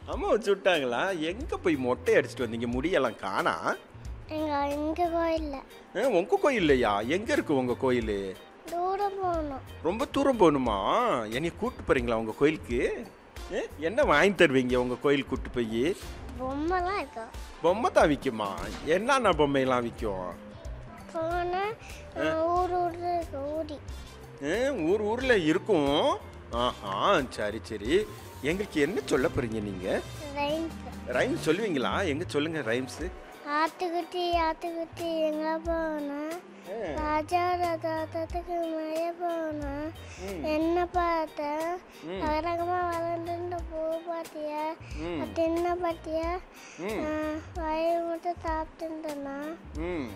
அம்மா வச்சு விட்டாங்களா எங்கே போய் மொட்டை அடிச்சிட்டு வந்தீங்க முடியெல்லாம் காணா எங்க எங்க கோயில்ல உங்கள் கோயில்லையா எங்கே இருக்கு உங்கள் கோயில் தூரம் போகணும் ரொம்ப தூரம் போகணுமா என்னைய கூட்டு போகிறீங்களா உங்கள் கோயிலுக்கு ஏ, என்ன வாங்கி தருவீங்க உங்கள் கோயில் கூட்டு போய் பொம்மைலாம் இருக்கும் பொம்மை தான் விற்குமா என்னென்ன பொம்மையெல்லாம் விற்கும் போனா ஊர் ஊர் இருக்கு ஊடி ஏ, ஊர் ஊரில் இருக்கும் ஆஹா சரி சரி எங்களுக்கு என்ன சொல்ல போகிறீங்க நீங்கள் ரைன்ஸ் ரைம்ஸ் சொல்லுவீங்களா எங்கே சொல்லுங்கள் ரைம்ஸு ஆத்துக்குட்டி ஆத்துக்குட்டி எங்க போனா ராஜா ரதத்துக்கு மழை போனா என்ன பார்த்த அகரகமா வளர்ந்து பூ பாத்தியா அது என்ன பாத்தியா வயிறு மட்டும் சாப்பிட்டுருந்தனா ம்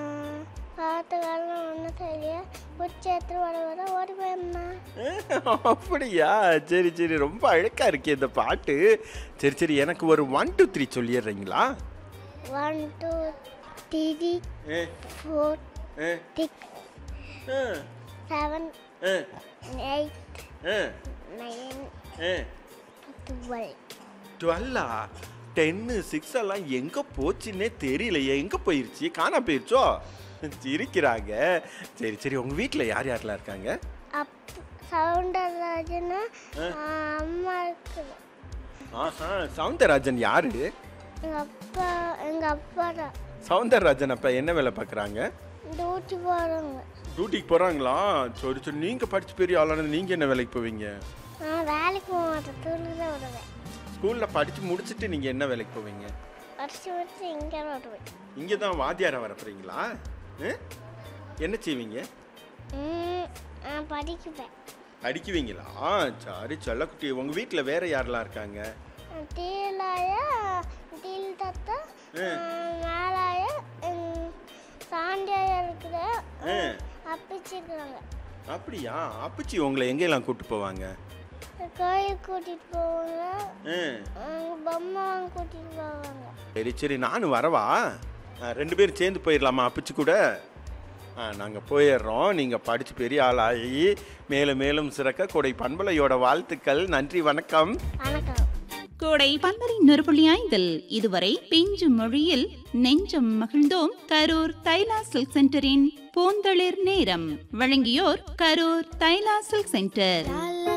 பார்த்த காலம் ஒன்றும் தெரியல உச்சி எடுத்து வர வர ஓடி போயிருந்தா அப்படியா சரி சரி ரொம்ப அழகா இருக்கே இந்த பாட்டு சரி சரி எனக்கு ஒரு ஒன் டூ த்ரீ சொல்லிடுறீங்களா ஒன் டூ த்ரீ ஏ, ஃபோர் ஏ, சிக்ஸ் ஏ, செவன் ஏ, எயிட் ஏ, நைன் ஏ. டுவெல் டுவெல்லா டென்னு சிக்ஸ் எல்லாம் எங்க போச்சுன்னே தெரியலையே எங்க போயிருச்சு காணா போயிருச்சோ சிரிக்கிறாங்க சரி சரி உங்க வீட்டில் யார் யாரெல்லாம் இருக்காங்க அப் சவுண்டராஜனா அம்மா இருக்குது ஆஹா சவுந்தரராஜன் யாரு எங்கள் அப்பா எங்கள் அப்பா தான் சவுந்தரராஜன் அப்ப என்ன வேலை பார்க்குறாங்க டியூட்டி போகிறவங்க டியூட்டிக்கு போறாங்களா சரி சரி நீங்க படிச்சு பெரிய ஆளானது நீங்க என்ன வேலைக்கு போவீங்க நான் வேலைக்கு போக மாட்டேன் தூள் தான் விடுவேன் ஸ்கூல்ல படிச்சு முடிச்சுட்டு நீங்க என்ன வேலைக்கு போவீங்க வருஷம் வருஷம் இங்கே விடுவேன் இங்கே தான் வாத்தியாரா வர போறீங்களா ஆ? என்ன செய்வீங்க ம், நான் படிக்குவேன் அடிக்குவீங்களா சரி செல்லக்குட்டி உங்க வீட்டில் வேற யாரெல்லாம் இருக்காங்க டீலாய டீல் தத்தா மேலாய சாண்டியாய இருக்கிற அப்பிச்சுக்கிறாங்க அப்படியா அப்பச்சி உங்களை எங்கெல்லாம் கூட்டு போவாங்க கோயில் கூட்டிகிட்டு போவாங்க ஆ. அங்க பொம்மை வாங்க கூட்டிகிட்டு போவாங்க சரி சரி நானும் வரவா ஆ, ரெண்டு பேரும் சேர்ந்து போயிடலாமா அப்பச்சி கூட ஆ நாங்கள் போயிடுறோம் நீங்கள் படித்து பெரிய ஆளாகி மேலும் மேலும் சிறக்க கொடை பண்பலையோட வாழ்த்துக்கள் நன்றி வணக்கம் வணக்கம் கோடை பந்தரி நொறுபுள்ளி ஐந்தில் இதுவரை பிஞ்சு மொழியில் நெஞ்சம் மகிழ்ந்தோம் கரூர் தைலா சில்க் சென்டரின் பூந்தளிர் நேரம் வழங்கியோர் கரூர் தைலா சில்க் சென்டர்